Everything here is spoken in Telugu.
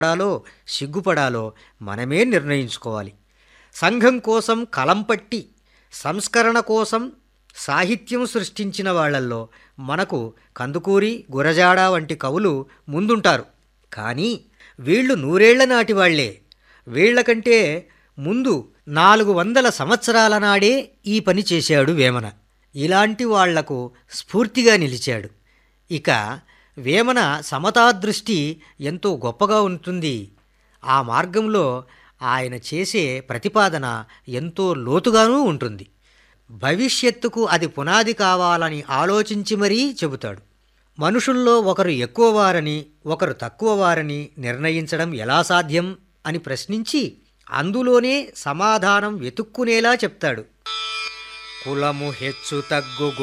పడాలో సిగ్గుపడాలో మనమే నిర్ణయించుకోవాలి సంఘం కోసం కలం పట్టి సంస్కరణ కోసం సాహిత్యం సృష్టించిన వాళ్ళల్లో మనకు కందుకూరి గురజాడ వంటి కవులు ముందుంటారు కానీ వీళ్ళు నూరేళ్ల నాటి వాళ్లే వీళ్లకంటే ముందు నాలుగు వందల సంవత్సరాల నాడే ఈ పని చేశాడు వేమన ఇలాంటి వాళ్లకు స్ఫూర్తిగా నిలిచాడు ఇక వేమన సమతాదృష్టి ఎంతో గొప్పగా ఉంటుంది ఆ మార్గంలో ఆయన చేసే ప్రతిపాదన ఎంతో లోతుగానూ ఉంటుంది భవిష్యత్తుకు అది పునాది కావాలని ఆలోచించి మరీ చెబుతాడు మనుషుల్లో ఒకరు ఎక్కువవారని ఒకరు తక్కువవారని నిర్ణయించడం ఎలా సాధ్యం అని ప్రశ్నించి అందులోనే సమాధానం వెతుక్కునేలా చెప్తాడు కులము హెచ్చు తగ్గు